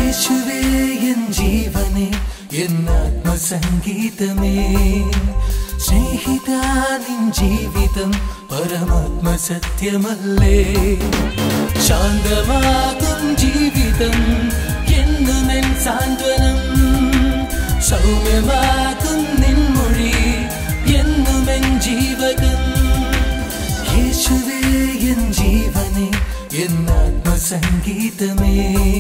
യേശുവേ എൻ ജീവനെ എൻ ആത്മസംഗീതമേ സ്നേഹിത നിൻ ജീവിതം പരമാത്മ സത്യമല്ലേ ശാന്തമാകും ജീവിതം എന്നുമെൻ സാന്ത്വനം സൗമ്യമാകും നിൻമൊഴി എന്നുമെൻ ജീവകം യേശുവേ എൻ ജീവനെ എൻ ആത്മസംഗീതമേ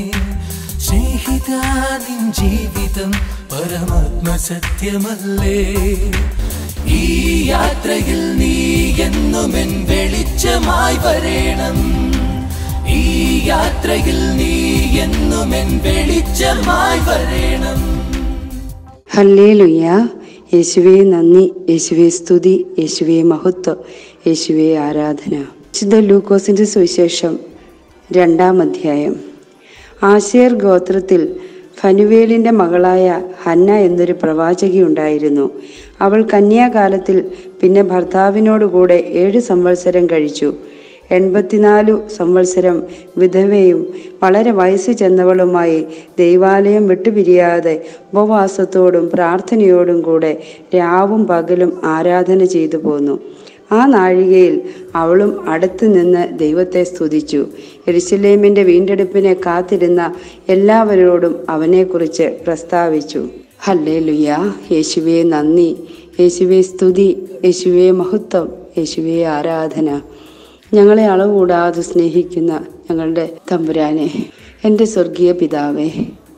സ്നേഹിത നിൻ ജീവിതം പരമാത്മ സത്യമല്ലേ ഈ യാത്രയിൽ നീ എന്നുമെൻ വെളിച്ചമായി വരേണം ഈ യാത്രയിൽ നീ എന്നുമെൻ വെളിച്ചമായി വരേണം ഹല്ലേലുയ്യ യേശുവേ നന്ദി യേശുവേ സ്തുതി യേശുവേ മഹത്വം യേശുവേ ആരാധന വിശുദ്ധ ലൂക്കോസിന്റെ സുവിശേഷം രണ്ടാം അധ്യായം ആശേർ ഗോത്രത്തിൽ ഫനുവേലിന്റെ മകളായ ഹന്ന എന്നൊരു പ്രവാചകി ഉണ്ടായിരുന്നു അവൾ കന്യാകാലത്തിൽ പിന്നെ ഭർത്താവിനോടുകൂടെ ഏഴ് സംവത്സരം കഴിച്ചു എൺപത്തിനാലു സംവത്സരം വിധവയും വളരെ വയസ്സ് ചെന്നവളുമായി ദൈവാലയം വിട്ടുപിരിയാതെ ഉപവാസത്തോടും പ്രാർത്ഥനയോടും കൂടെ രാവും പകലും ആരാധന ചെയ്തു പോന്നു ആ നാഴികയിൽ അവളും അടുത്തു നിന്ന് ദൈവത്തെ സ്തുതിച്ചു എരിശിലേമിന്റെ വീണ്ടെടുപ്പിനെ കാത്തിരുന്ന എല്ലാവരോടും അവനെക്കുറിച്ച് പ്രസ്താവിച്ചു ഹല്ലേ ലുയ യേശുവേ നന്ദി യേശുവേ സ്തുതി യേശുവേ മഹത്വം യേശുവേ ആരാധന ഞങ്ങളെ അളവുകൂടാതെ സ്നേഹിക്കുന്ന ഞങ്ങളുടെ തമ്പുരാനെ എൻ്റെ സ്വർഗീയ പിതാവേ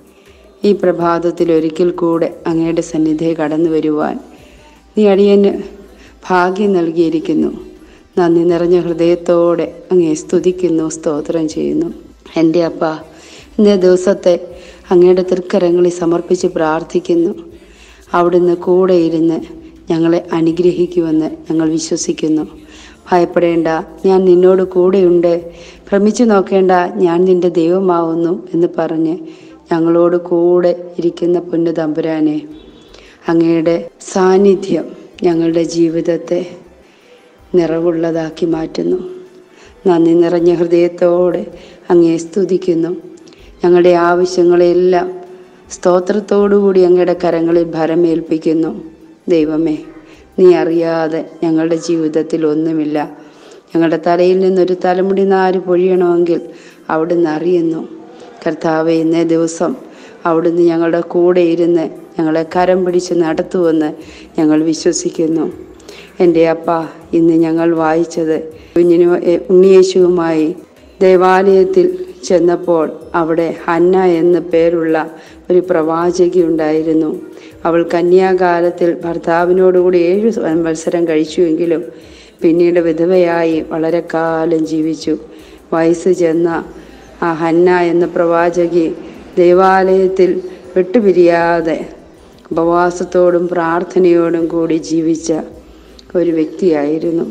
ഈ പ്രഭാതത്തിൽ ഒരിക്കൽ കൂടെ അങ്ങയുടെ സന്നിധിയെ കടന്നു വരുവാൻ നീ അടിയന് ഭാഗ്യം നൽകിയിരിക്കുന്നു നന്ദി നിറഞ്ഞ ഹൃദയത്തോടെ അങ്ങയെ സ്തുതിക്കുന്നു സ്തോത്രം ചെയ്യുന്നു എൻ്റെ അപ്പ ഇന്നേ ദിവസത്തെ അങ്ങയുടെ തൃക്കരങ്ങളിൽ സമർപ്പിച്ച് പ്രാർത്ഥിക്കുന്നു അവിടുന്ന് കൂടെ ഇരുന്ന് ഞങ്ങളെ അനുഗ്രഹിക്കുമെന്ന് ഞങ്ങൾ വിശ്വസിക്കുന്നു ഭയപ്പെടേണ്ട ഞാൻ നിന്നോട് കൂടെയുണ്ട് ഭ്രമിച്ചു നോക്കേണ്ട ഞാൻ നിന്റെ ദൈവമാവുന്നു എന്ന് പറഞ്ഞ് ഞങ്ങളോട് കൂടെ ഇരിക്കുന്ന പൊന്നു തമ്പുരാനെ അങ്ങയുടെ സാന്നിധ്യം ഞങ്ങളുടെ ജീവിതത്തെ നിറവുള്ളതാക്കി മാറ്റുന്നു നന്ദി നിറഞ്ഞ ഹൃദയത്തോടെ അങ്ങയെ സ്തുതിക്കുന്നു ഞങ്ങളുടെ ആവശ്യങ്ങളെല്ലാം സ്തോത്രത്തോടുകൂടി അങ്ങയുടെ കരങ്ങളിൽ ഭരമേൽപ്പിക്കുന്നു ദൈവമേ നീ അറിയാതെ ഞങ്ങളുടെ ജീവിതത്തിൽ ഒന്നുമില്ല ഞങ്ങളുടെ തലയിൽ നിന്നൊരു തലമുടി നാര് പൊഴിയണമെങ്കിൽ അവിടുന്ന് അറിയുന്നു കർത്താവെ ഇന്നേ ദിവസം അവിടുന്ന് ഞങ്ങളുടെ കൂടെ ഇരുന്ന് ഞങ്ങളെ കരം പിടിച്ച് നടത്തുമെന്ന് ഞങ്ങൾ വിശ്വസിക്കുന്നു എൻ്റെ അപ്പ ഇന്ന് ഞങ്ങൾ വായിച്ചത് കുഞ്ഞിനു എ- ഉണ്ണിയേശുവുമായി ദേവാലയത്തിൽ ചെന്നപ്പോൾ അവിടെ ഹന്ന എന്ന് പേരുള്ള ഒരു പ്രവാചകി ഉണ്ടായിരുന്നു അവൾ കന്യാകാലത്തിൽ ഭർത്താവിനോടുകൂടി ഏഴ് മത്സരം കഴിച്ചുവെങ്കിലും പിന്നീട് വിധവയായി വളരെ കാലം ജീവിച്ചു വയസ്സ് ചെന്ന ആ ഹന്ന എന്ന പ്രവാചകി ദേവാലയത്തിൽ വിട്ടുപിരിയാതെ ഉപവാസത്തോടും പ്രാർത്ഥനയോടും കൂടി ജീവിച്ച ഒരു വ്യക്തിയായിരുന്നു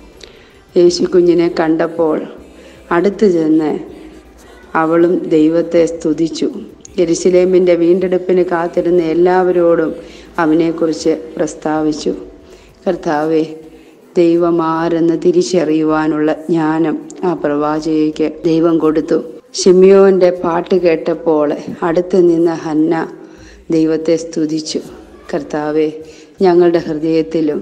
യേശു കുഞ്ഞിനെ കണ്ടപ്പോൾ അടുത്ത് ചെന്ന് അവളും ദൈവത്തെ സ്തുതിച്ചു യെരുശലേമിൻ്റെ വീണ്ടെടുപ്പിന് കാത്തിരുന്ന എല്ലാവരോടും അവനെക്കുറിച്ച് പ്രസ്താവിച്ചു കർത്താവെ ദൈവമാരെന്ന് തിരിച്ചറിയുവാനുള്ള ജ്ഞാനം ആ പ്രവാചകയ്ക്ക് ദൈവം കൊടുത്തു ഷിമിയോന്റെ പാട്ട് കേട്ടപ്പോൾ അടുത്ത് നിന്ന ഹന്ന ദൈവത്തെ സ്തുതിച്ചു കർത്താവെ ഞങ്ങളുടെ ഹൃദയത്തിലും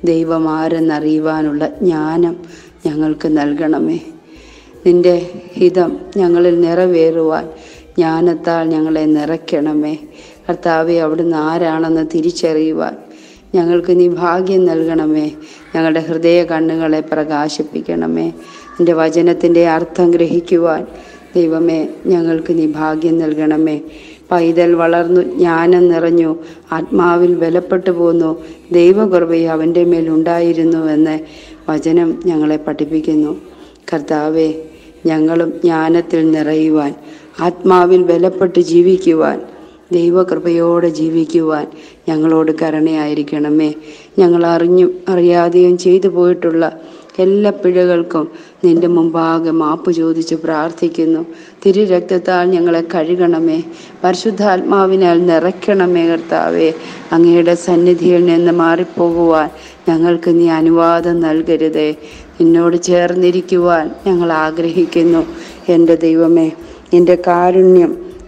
ദൈവമാരെന്നറിയുവാനുള്ള ജ്ഞാനം ഞങ്ങൾക്ക് നൽകണമേ നിന്റെ ഹിതം ഞങ്ങളിൽ നിറവേറുവാൻ ജ്ഞാനത്താൽ ഞങ്ങളെ നിറയ്ക്കണമേ കർത്താവെ അവിടുന്ന് ആരാണെന്ന് തിരിച്ചറിയുവാൻ ഞങ്ങൾക്ക് നീ ഭാഗ്യം നൽകണമേ ഞങ്ങളുടെ ഹൃദയ കണ്ണുകളെ പ്രകാശിപ്പിക്കണമേ നിന്റെ വചനത്തിൻ്റെ അർത്ഥം ഗ്രഹിക്കുവാൻ ദൈവമേ ഞങ്ങൾക്ക് നീ ഭാഗ്യം നൽകണമേ പൈതൽ വളർന്നു ജ്ഞാനം നിറഞ്ഞു ആത്മാവിൽ ബലപ്പെട്ടു പോന്നു ദൈവകൃപയെ അവൻ്റെ മേൽ ഉണ്ടായിരുന്നു എന്ന് വചനം ഞങ്ങളെ പഠിപ്പിക്കുന്നു കർത്താവെ ഞങ്ങളും ജ്ഞാനത്തിൽ നിറയുവാൻ ആത്മാവിൽ ബലപ്പെട്ട് ജീവിക്കുവാൻ ദൈവകൃപയോടെ ജീവിക്കുവാൻ ഞങ്ങളോട് കരുണയായിരിക്കണമേ ഞങ്ങൾ അറിഞ്ഞും അറിയാതെയും ചെയ്തു പോയിട്ടുള്ള എല്ലാ പിഴകൾക്കും നിന്റെ മുമ്പാകെ മാപ്പ് ചോദിച്ച് പ്രാർത്ഥിക്കുന്നു തിരു രക്തത്താൽ ഞങ്ങളെ കഴുകണമേ പരിശുദ്ധാത്മാവിനാൽ നിറയ്ക്കണമേ കർത്താവേ അങ്ങയുടെ സന്നിധിയിൽ നിന്ന് മാറിപ്പോകുവാൻ ഞങ്ങൾക്ക് നീ അനുവാദം നൽകരുതേ നിന്നോട് ചേർന്നിരിക്കുവാൻ ഞങ്ങൾ ആഗ്രഹിക്കുന്നു എൻ്റെ ദൈവമേ നിന്റെ കാരുണ്യം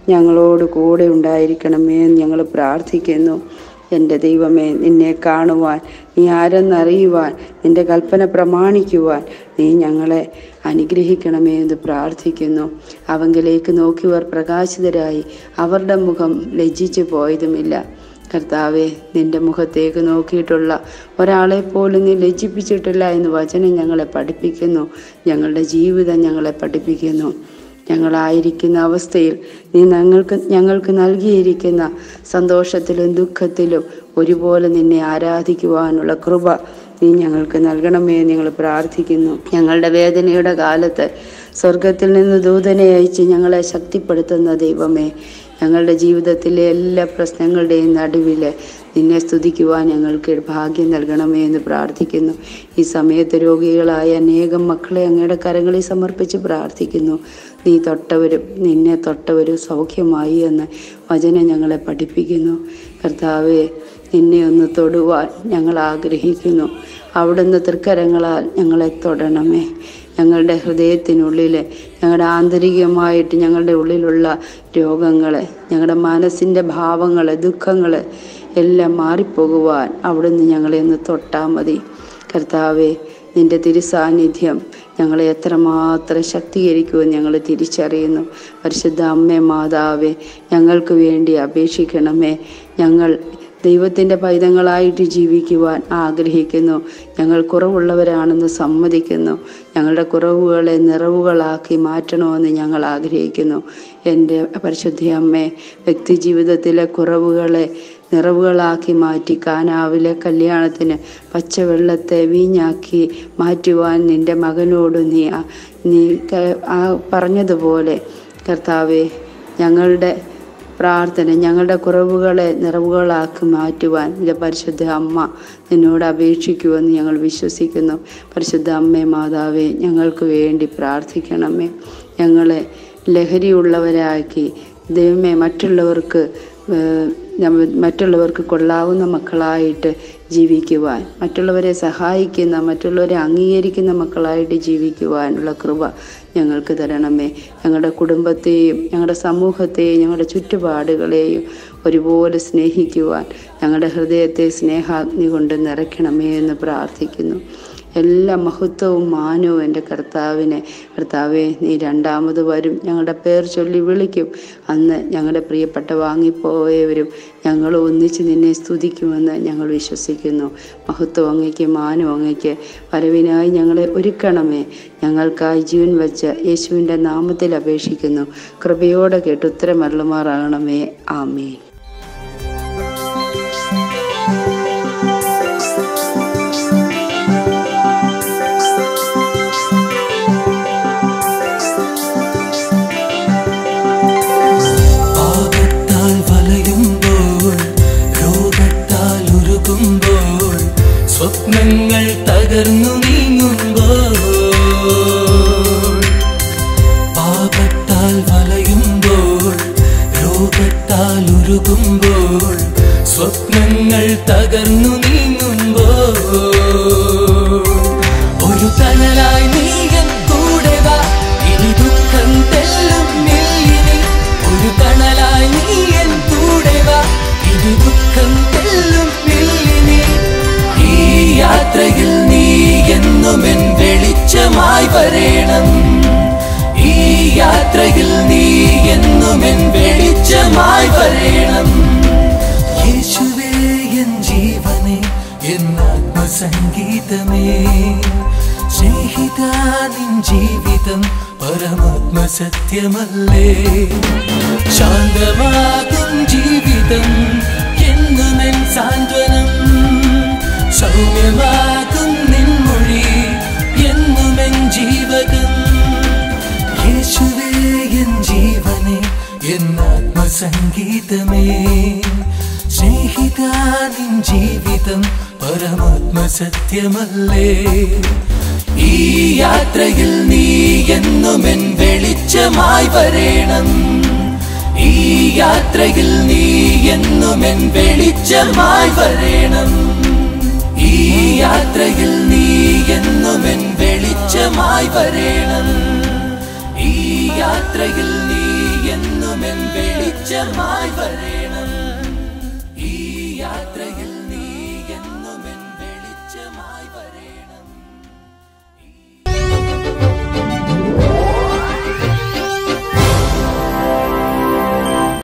ഞങ്ങളോട് കൂടെ ഉണ്ടായിരിക്കണമേ എന്ന് ഞങ്ങൾ പ്രാർത്ഥിക്കുന്നു എൻ്റെ ദൈവമേ നിന്നെ കാണുവാൻ നീ ആരെന്നറിയുവാൻ നിന്റെ കൽപ്പന പ്രമാണിക്കുവാൻ നീ ഞങ്ങളെ അനുഗ്രഹിക്കണമേ എന്ന് പ്രാർത്ഥിക്കുന്നു അവങ്കിലേക്ക് നോക്കിയവർ പ്രകാശിതരായി അവരുടെ മുഖം ലജ്ജിച്ചു പോയതുമില്ല കർത്താവെ നിന്റെ മുഖത്തേക്ക് നോക്കിയിട്ടുള്ള ഒരാളെ പോലും നീ ലജ്ജിപ്പിച്ചിട്ടില്ല എന്ന് വചനം ഞങ്ങളെ പഠിപ്പിക്കുന്നു ഞങ്ങളുടെ ജീവിതം ഞങ്ങളെ പഠിപ്പിക്കുന്നു ഞങ്ങളായിരിക്കുന്ന അവസ്ഥയിൽ നീ ഞങ്ങൾക്ക് ഞങ്ങൾക്ക് നൽകിയിരിക്കുന്ന സന്തോഷത്തിലും ദുഃഖത്തിലും ഒരുപോലെ നിന്നെ ആരാധിക്കുവാനുള്ള കൃപ നീ ഞങ്ങൾക്ക് നൽകണമേ എന്ന് ഞങ്ങൾ പ്രാർത്ഥിക്കുന്നു ഞങ്ങളുടെ വേദനയുടെ കാലത്ത് സ്വർഗത്തിൽ നിന്ന് ദൂതനെ അയച്ച് ഞങ്ങളെ ശക്തിപ്പെടുത്തുന്ന ദൈവമേ ഞങ്ങളുടെ ജീവിതത്തിലെ എല്ലാ പ്രശ്നങ്ങളുടെയും നടുവിൽ നിന്നെ സ്തുതിക്കുവാൻ ഞങ്ങൾക്ക് ഭാഗ്യം നൽകണമേ എന്ന് പ്രാർത്ഥിക്കുന്നു ഈ സമയത്ത് രോഗികളായ അനേകം മക്കളെ അങ്ങയുടെ കരങ്ങളിൽ സമർപ്പിച്ച് പ്രാർത്ഥിക്കുന്നു നീ തൊട്ടവരും നിന്നെ തൊട്ടവരും സൗഖ്യമായി എന്ന് വചനം ഞങ്ങളെ പഠിപ്പിക്കുന്നു കർത്താവെ നിന്നെ ഒന്ന് തൊടുവാൻ ഞങ്ങൾ ആഗ്രഹിക്കുന്നു അവിടുന്ന് തൃക്കരങ്ങളാൽ ഞങ്ങളെ തൊടണമേ ഞങ്ങളുടെ ഹൃദയത്തിനുള്ളിൽ ഞങ്ങളുടെ ആന്തരികമായിട്ട് ഞങ്ങളുടെ ഉള്ളിലുള്ള രോഗങ്ങളെ ഞങ്ങളുടെ മനസ്സിൻ്റെ ഭാവങ്ങൾ ദുഃഖങ്ങൾ എല്ലാം മാറിപ്പോകുവാൻ അവിടുന്ന് ഞങ്ങളെ ഒന്ന് തൊട്ടാൽ മതി കർത്താവെ നിന്റെ തിരുസാന്നിധ്യം ഞങ്ങളെ എത്രമാത്രം ശക്തീകരിക്കുമെന്ന് ഞങ്ങൾ തിരിച്ചറിയുന്നു പരിശുദ്ധ അമ്മേ മാതാവേ ഞങ്ങൾക്ക് വേണ്ടി അപേക്ഷിക്കണമേ ഞങ്ങൾ ദൈവത്തിൻ്റെ പൈതങ്ങളായിട്ട് ജീവിക്കുവാൻ ആഗ്രഹിക്കുന്നു ഞങ്ങൾ കുറവുള്ളവരാണെന്ന് സമ്മതിക്കുന്നു ഞങ്ങളുടെ കുറവുകളെ നിറവുകളാക്കി മാറ്റണമെന്ന് ഞങ്ങൾ ആഗ്രഹിക്കുന്നു എൻ്റെ പരിശുദ്ധ അമ്മേ വ്യക്തി ജീവിതത്തിലെ കുറവുകളെ നിറവുകളാക്കി മാറ്റി കാനാവിലെ കല്യാണത്തിന് പച്ചവെള്ളത്തെ വീഞ്ഞാക്കി മാറ്റുവാൻ നിൻ്റെ മകനോട് നീ ആ- നീ ക- ആ പറഞ്ഞതുപോലെ കർത്താവെ ഞങ്ങളുടെ പ്രാർത്ഥന ഞങ്ങളുടെ കുറവുകളെ നിറവുകളാക്കി മാറ്റുവാൻ എൻ്റെ പരിശുദ്ധ അമ്മ നിന്നോട് അപേക്ഷിക്കുമെന്ന് ഞങ്ങൾ വിശ്വസിക്കുന്നു പരിശുദ്ധ അമ്മേ മാതാവേ ഞങ്ങൾക്ക് വേണ്ടി പ്രാർത്ഥിക്കണമേ ഞങ്ങളെ ലഹരിയുള്ളവരാക്കി ദൈവമേ മറ്റുള്ളവർക്ക് ഏഹ്, നമ്മ- മറ്റുള്ളവർക്ക് കൊള്ളാവുന്ന മക്കളായിട്ട് ജീവിക്കുവാൻ മറ്റുള്ളവരെ സഹായിക്കുന്ന മറ്റുള്ളവരെ അംഗീകരിക്കുന്ന മക്കളായിട്ട് ജീവിക്കുവാനുള്ള കൃപ ഞങ്ങൾക്ക് തരണമേ ഞങ്ങളുടെ കുടുംബത്തെയും ഞങ്ങളുടെ സമൂഹത്തെയും ഞങ്ങളുടെ ചുറ്റുപാടുകളെയും ഒരുപോലെ സ്നേഹിക്കുവാൻ ഞങ്ങളുടെ ഹൃദയത്തെ സ്നേഹാഗ്നി കൊണ്ട് നിറയ്ക്കണമേ എന്ന് പ്രാർത്ഥിക്കുന്നു എല്ലാ മഹത്വവും മാനവും എൻ്റെ കർത്താവിനെ കർത്താവെ നീ രണ്ടാമത് വരും ഞങ്ങളുടെ പേർ ചൊല്ലി വിളിക്കും അന്ന് ഞങ്ങളുടെ പ്രിയപ്പെട്ട വാങ്ങിപ്പോയവരും ഞങ്ങൾ ഒന്നിച്ച് നിന്നെ സ്തുതിക്കുമെന്ന് ഞങ്ങൾ വിശ്വസിക്കുന്നു മഹത്വം അങ്ങയ്ക്ക് മാനം അങ്ങയ്ക്ക് വരവിനായി ഞങ്ങളെ ഒരുക്കണമേ ഞങ്ങൾക്കായി ജീവൻ വച്ച യേശുവിൻ്റെ നാമത്തിൽ അപേക്ഷിക്കുന്നു കൃപയോടെ കേട്ട് ഉത്തരമരുളുമാറാകണമേ ആമേ പാപത്താൽ വലയുമ്പോൾ രോഗത്താൽ ഉരുകുമ്പോൾ സ്വപ്നങ്ങൾ തകർന്നു നീങ്ങുമ്പോൾ പാപത്താൽ വലയുമ്പോൾ രോഗത്താൽ ഉരുകുമ്പോൾ സ്വപ്നങ്ങൾ തകർന്നു നീങ്ങുമ്പോൾ ഒരു തണലായി നീയൻ കൂടെ വാ ഇനി ദുഃഖം തെല്ലും ഇല്ലിനി ഒരു തണലായി നീയൻ കൂടെ വാ ഇനി ദുഃഖം തെല്ലും ഇല്ലിനി ഈ യാത്രയിൽ നീ എന്നും എൻ വെളിച്ചമായി വരേണം ഈ യാത്രയിൽ നീ എന്നും എൻ വെളിച്ചമായി വരേണം യേശുവേ എൻ ജീവനെ എൻ ആത്മസംഗീതമേ സ്നേഹിത നിൻ ജീവിതം പരമാത്മ സത്യമല്ലേ ശാന്തമാകും ജീവിതം എന്നുമെൻ സാന്ത്വനം സൗമ്യമാകും നിൻമൊഴി എന്നുമെൻ ജീവകം യേശുവേ എൻ ജീവനെ എൻ ആത്മസംഗീതമേ സ്നേഹിത നിൻ ജീവിതം പരമാത്മ സത്യമല്ലേ ഈ യാത്രയിൽ നീ എന്നും എൻ വെളിച്ചമായി വരേണം ഈ യാത്രയിൽ നീ എന്നും എൻ വെളിച്ചമായി വരേണം ഈ യാത്രയിൽ നീ എന്നും എൻ വെളിച്ചമായി വരേണം ഈ യാത്രയിൽ നീ എന്നും എൻ വെളി വെളിച്ചമായി വരേണം ഈ യാത്രയിൽ നീ എന്നും എൻ വെളിച്ചമായി വരേണം